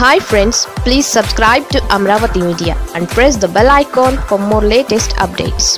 hi friends please subscribe to Amaravati media and press the bell icon for more latest updates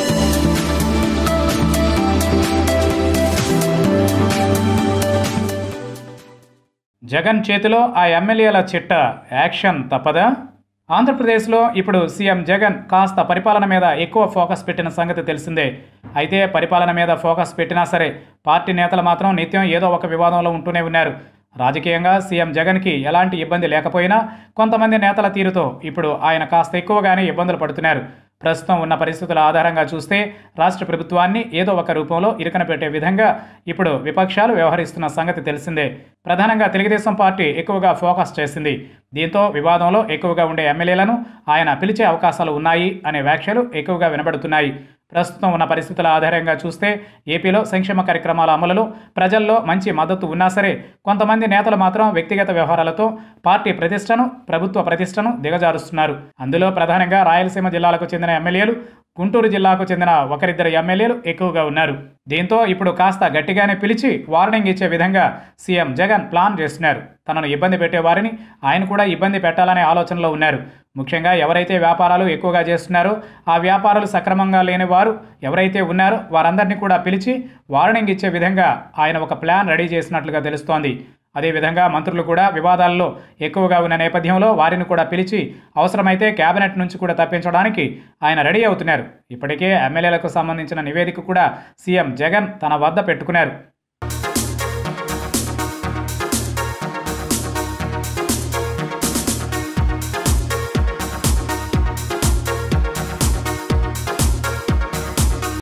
Jagan చేతిలో ఆ ఎమ్మెల్యేల చిట్ట action తప్పదా ఆంధ్రప్రదేశ్లో ఇప్పుడు సీఎం జగన్ కాస్త పరిపాలన మీద ఎక్కువ ఫోకస్ పెట్టిన సంగతి తెలిసిందే అయితే పరిపాలన మీద ఫోకస్ పెట్టినా సరే పార్టీ నేతలు మాత్రం నిత్యం ఏదో ఒక వివాదంలో ఉంటూనే ఉన్నారు రాజకీయంగా సీఎం జగన్కి ఎలాంటి ఇబ్బంది లేకపోయినా కొంతమంది నేతల తీరుతో ఇప్పుడు ఆయన కాస్త ఎక్కువగానే ఇబ్బందులు పడుతున్నారు ప్రస్తుతం ఉన్న పరిస్థితుల ఆధారంగా చూస్తే రాష్ట్ర ప్రభుత్వాన్ని ఏదో ఒక రూపంలో ఇరుకన పెట్టే విధంగా ఇప్పుడు విపక్షాలు వ్యవహరిస్తున్న సంగతి తెలిసిందే ప్రధానంగా తెలుగుదేశం పార్టీ ఎక్కువగా ఫోకస్ చేసింది దీంతో వివాదంలో ఎక్కువగా ఉండే ఎమ్మెల్యేలను ఆయన పిలిచే అవకాశాలు ఉన్నాయి అనే వ్యాఖ్యలు ఎక్కువగా వినబడుతున్నాయి ప్రస్తుతం ఉన్న పరిస్థితుల ఆధారంగా చూస్తే ఏపీలో సంక్షేమ కార్యక్రమాల అమలులో ప్రజల్లో మంచి మద్దతు ఉన్నా సరే కొంతమంది నేతలు మాత్రం వ్యక్తిగత వ్యవహారాలతో పార్టీ ప్రతిష్టను ప్రభుత్వ ప్రతిష్టను దిగజారుస్తున్నారు అందులో ప్రధానంగా రాయలసీమ జిల్లాలకు చెందిన ఎమ్మెల్యేలు గుంటూరు జిల్లాకు చెందిన ఒకరిద్దరు ఎమ్మెల్యేలు ఎక్కువగా ఉన్నారు దీంతో ఇప్పుడు కాస్త గట్టిగానే పిలిచి వార్నింగ్ ఇచ్చే విధంగా సీఎం జగన్ ప్లాన్ చేస్తున్నారు తనను ఇబ్బంది పెట్టే వారిని ఆయన కూడా ఇబ్బంది పెట్టాలనే ఆలోచనలో ఉన్నారు ముఖ్యంగా ఎవరైతే వ్యాపారాలు ఎక్కువగా చేస్తున్నారో ఆ వ్యాపారాలు సక్రమంగా లేని వారు ఎవరైతే ఉన్నారో వారందరినీ కూడా పిలిచి వార్నింగ్ ఇచ్చే విధంగా ఆయన ఒక ప్లాన్ రెడీ చేసినట్లుగా తెలుస్తోంది అదేవిధంగా మంత్రులు కూడా వివాదాల్లో ఎక్కువగా ఉన్న నేపథ్యంలో వారిని కూడా పిలిచి అవసరమైతే కేబినెట్ నుంచి కూడా తప్పించడానికి ఆయన రెడీ అవుతున్నారు ఇప్పటికే ఎమ్మెల్యేలకు సంబంధించిన నివేదిక కూడా సీఎం జగన్ తన వద్ద పెట్టుకున్నారు